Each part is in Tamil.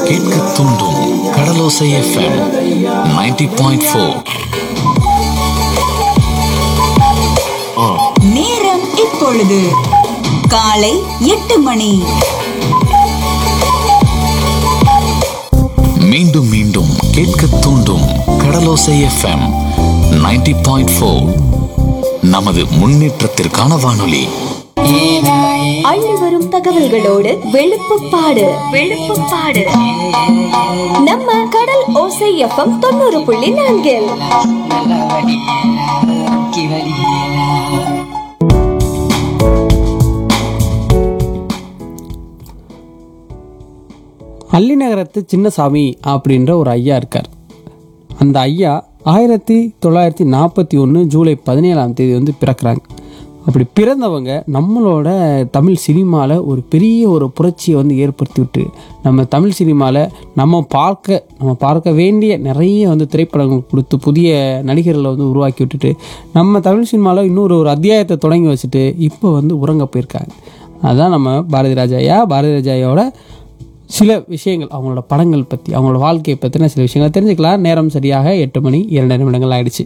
கேட்க தூண்டும் கடலோசை எஃப்எம் 90.4 பாயிண்ட் ஃபோர் நேரம் இப்பொழுது காலை எட்டு மணி மீண்டும் மீண்டும் கேட்க தூண்டும் கடலோசை எஃப்எம் 90.4 பாயிண்ட் ஃபோர் நமது முன்னேற்றத்திற்கான வானொலி அள்ளி வரும் தகவல்களோடு வெளுப்புப்பாடு வெளுப்புப்பாடு நம்ம கடல் ஓசை எஃப்எம் தொண்ணூறு புள்ளி நான்கில் அள்ளிநகரத்து சின்னசாமி அப்படின்ற ஒரு ஐயா இருக்கார் அந்த ஐயா ஆயிரத்தி தொள்ளாயிரத்தி நாற்பத்தி ஒன்று ஜூலை பதினேழாம் தேதி வந்து பிறக்கிறாங்க அப்படி பிறந்தவங்க நம்மளோட தமிழ் சினிமாவில் ஒரு பெரிய ஒரு புரட்சியை வந்து ஏற்படுத்தி விட்டு நம்ம தமிழ் சினிமாவில் நம்ம பார்க்க நம்ம பார்க்க வேண்டிய நிறைய வந்து திரைப்படங்கள் கொடுத்து புதிய நடிகர்களை வந்து உருவாக்கி விட்டுட்டு நம்ம தமிழ் சினிமாவில் இன்னொரு ஒரு அத்தியாயத்தை தொடங்கி வச்சுட்டு இப்போ வந்து உறங்க போயிருக்காங்க அதுதான் நம்ம பாரதி ராஜா ஐயா பாரதி ராஜா ஐயாவோட சில விஷயங்கள் அவங்களோட படங்கள் பற்றி அவங்களோட வாழ்க்கையை பற்றின சில விஷயங்களை தெரிஞ்சுக்கலாம் நேரம் சரியாக எட்டு மணி இரண்டு நிமிடங்கள் ஆயிடுச்சு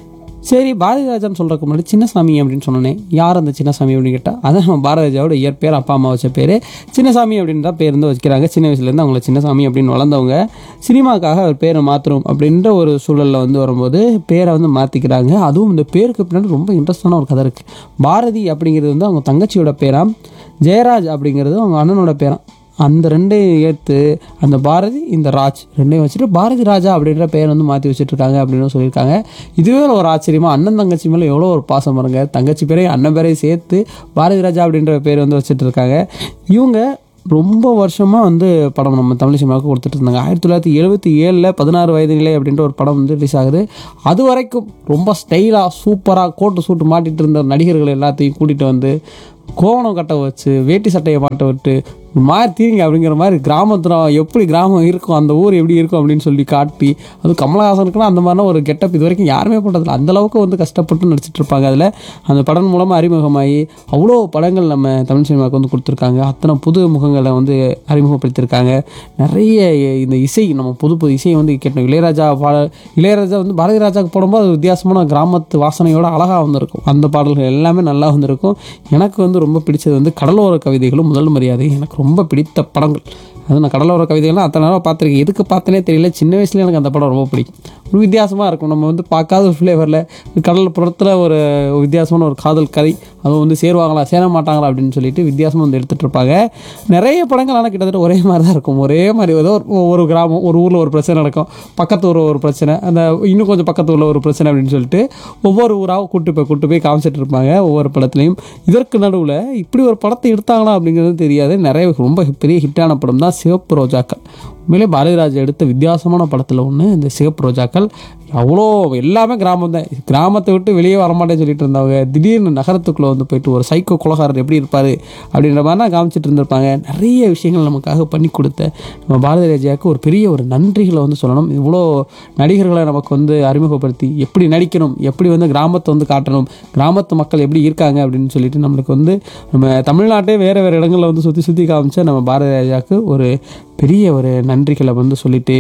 சரி பாரதிராஜான்னு சொல்கிறதுக்கு முன்னாடி சின்னசாமி அப்படின்னு சொன்னோன்னே யார் அந்த சின்னசாமி அப்படின்னு கேட்டால் அதான் நம்ம பாரதிராஜாவோட இயற்பெயர் அப்பா அம்மா வச்ச பேர் சின்னசாமி அப்படின்னு தான் பேர் வந்து வச்சுக்கிறாங்க சின்ன வயசுலேருந்து அவங்கள சின்னசாமி அப்படின்னு வளர்ந்தவங்க சினிமாக்காக அவர் பேரை மாற்றணும் அப்படின்ற ஒரு சூழலில் வந்து வரும்போது பேரை வந்து மாற்றிக்கிறாங்க அதுவும் இந்த பேருக்கு பின்னாடி ரொம்ப இன்ட்ரெஸ்டான ஒரு கதை இருக்குது பாரதி அப்படிங்கிறது வந்து அவங்க தங்கச்சியோட பேராம் ஜெயராஜ் அப்படிங்கிறது அவங்க அண்ணனோட பேராம் அந்த ரெண்டையும் ஏற்று அந்த பாரதி இந்த ராஜ் ரெண்டையும் வச்சுட்டு பாரதி ராஜா அப்படின்ற பெயர் வந்து மாற்றி வச்சுட்ருக்காங்க அப்படின்னு சொல்லியிருக்காங்க இதுவே ஒரு ஆச்சரியமா அண்ணன் தங்கச்சி மேலே எவ்வளோ ஒரு பாசம் பாருங்க தங்கச்சி பேரையும் அண்ணன் பேரையும் சேர்த்து பாரதி ராஜா அப்படின்ற பேர் வந்து வச்சுட்டு இருக்காங்க இவங்க ரொம்ப வருஷமாக வந்து படம் நம்ம தமிழ் சினிமாவுக்கு கொடுத்துட்டு இருந்தாங்க ஆயிரத்தி தொள்ளாயிரத்தி எழுபத்தி ஏழில் பதினாறு வயது நிலை அப்படின்ற ஒரு படம் வந்து ரிலீஸ் ஆகுது அது வரைக்கும் ரொம்ப ஸ்டைலாக சூப்பராக கோட்டு சூட்டு மாட்டிட்டு இருந்த நடிகர்கள் எல்லாத்தையும் கூட்டிகிட்டு வந்து கோவணம் கட்ட வச்சு வேட்டி சட்டையை மாட்ட விட்டு மாறி தீங்க அப்படிங்கிற மாதிரி கிராமத்துல எப்படி கிராமம் இருக்கும் அந்த ஊர் எப்படி இருக்கும் அப்படின்னு சொல்லி காட்டி அது கமலஹாசனுக்குலாம் அந்த மாதிரிலாம் ஒரு கெட்டப் இது வரைக்கும் யாருமே பண்ணுறதில்ல அந்த அளவுக்கு வந்து கஷ்டப்பட்டு நடிச்சிட்டு இருப்பாங்க அதில் அந்த படம் மூலமாக அறிமுகமாகி அவ்வளோ படங்கள் நம்ம தமிழ் சினிமாவுக்கு வந்து கொடுத்துருக்காங்க அத்தனை புது முகங்களை வந்து அறிமுகப்படுத்தியிருக்காங்க நிறைய இந்த இசை நம்ம புது புது இசையை வந்து கேட்டோம் இளையராஜா பாட இளையராஜா வந்து பாரதி ராஜாவுக்கு போடும்போது அது வித்தியாசமான கிராமத்து வாசனையோட அழகாக வந்திருக்கும் அந்த பாடல்கள் எல்லாமே நல்லா வந்திருக்கும் எனக்கு வந்து ரொம்ப பிடிச்சது வந்து கடலோர கவிதைகளும் முதல் மரியாதை எனக்கு ரொம்ப பிடித்த படங்கள் அது நான் கடலோர கவிதைகள்லாம் அத்தனை நேரம் பார்த்துருக்கேன் எதுக்கு பார்த்தனே தெரியல சின்ன வயசுல எனக்கு அந்த படம் ரொம்ப பிடிக்கும் ஒரு வித்தியாசமாக இருக்கும் நம்ம வந்து பார்க்காத ஒரு ஃப்ளேவரில் கடல் புறத்தில் ஒரு வித்தியாசமான ஒரு காதல் கதை அதுவும் வந்து சேருவாங்களா சேர மாட்டாங்களா அப்படின்னு சொல்லிட்டு வித்தியாசமாக வந்து எடுத்துகிட்டு இருப்பாங்க நிறைய படங்கள் ஆனால் கிட்டத்தட்ட ஒரே மாதிரி தான் இருக்கும் ஒரே மாதிரி ஏதோ ஒரு ஒரு கிராமம் ஒரு ஊரில் ஒரு பிரச்சனை நடக்கும் பக்கத்து ஊரில் ஒரு பிரச்சனை அந்த இன்னும் கொஞ்சம் பக்கத்து ஊரில் ஒரு பிரச்சனை அப்படின்னு சொல்லிட்டு ஒவ்வொரு ஊராக கூட்டு போய் கூட்டு போய் காமிச்சிட்டு இருப்பாங்க ஒவ்வொரு படத்துலையும் இதற்கு நடுவில் இப்படி ஒரு படத்தை எடுத்தாங்களா அப்படிங்கிறது தெரியாது நிறைய ரொம்ப பெரிய ஹிட்டான படம் தான் சிவப்பு ரோஜாக்கள் உண்மையிலே பாரதிராஜா எடுத்த வித்தியாசமான படத்தில் ஒன்று இந்த சிவப்பு ரோஜாக்கள் அவ்வளோ எல்லாமே கிராமம் தான் கிராமத்தை விட்டு வெளியே வரமாட்டேன்னு சொல்லிட்டு இருந்தவங்க திடீர்னு நகரத்துக்குள்ளே வந்து போயிட்டு ஒரு சைக்கோ குலகாரர் எப்படி இருப்பார் அப்படின்ற மாதிரிலாம் காமிச்சிட்டு இருந்திருப்பாங்க நிறைய விஷயங்கள் நமக்காக பண்ணி கொடுத்த நம்ம பாரதி ராஜாவுக்கு ஒரு பெரிய ஒரு நன்றிகளை வந்து சொல்லணும் இவ்வளோ நடிகர்களை நமக்கு வந்து அறிமுகப்படுத்தி எப்படி நடிக்கணும் எப்படி வந்து கிராமத்தை வந்து காட்டணும் கிராமத்து மக்கள் எப்படி இருக்காங்க அப்படின்னு சொல்லிட்டு நம்மளுக்கு வந்து நம்ம தமிழ்நாட்டே வேறு வேறு இடங்களில் வந்து சுற்றி சுற்றி காமிச்ச நம்ம பாரதி ராஜாவுக்கு ஒரு பெரிய ஒரு நன்றிகளை வந்து சொல்லிட்டு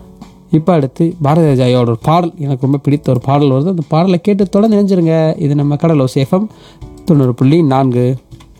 இப்போ அடுத்து பாரதி ராஜாயோட ஒரு பாடல் எனக்கு ரொம்ப பிடித்த ஒரு பாடல் வருது அந்த பாடலை கேட்டு தொடர்ந்து நினைஞ்சிருங்க இது நம்ம கடலோ சேஃபம் தொண்ணூறு புள்ளி நான்கு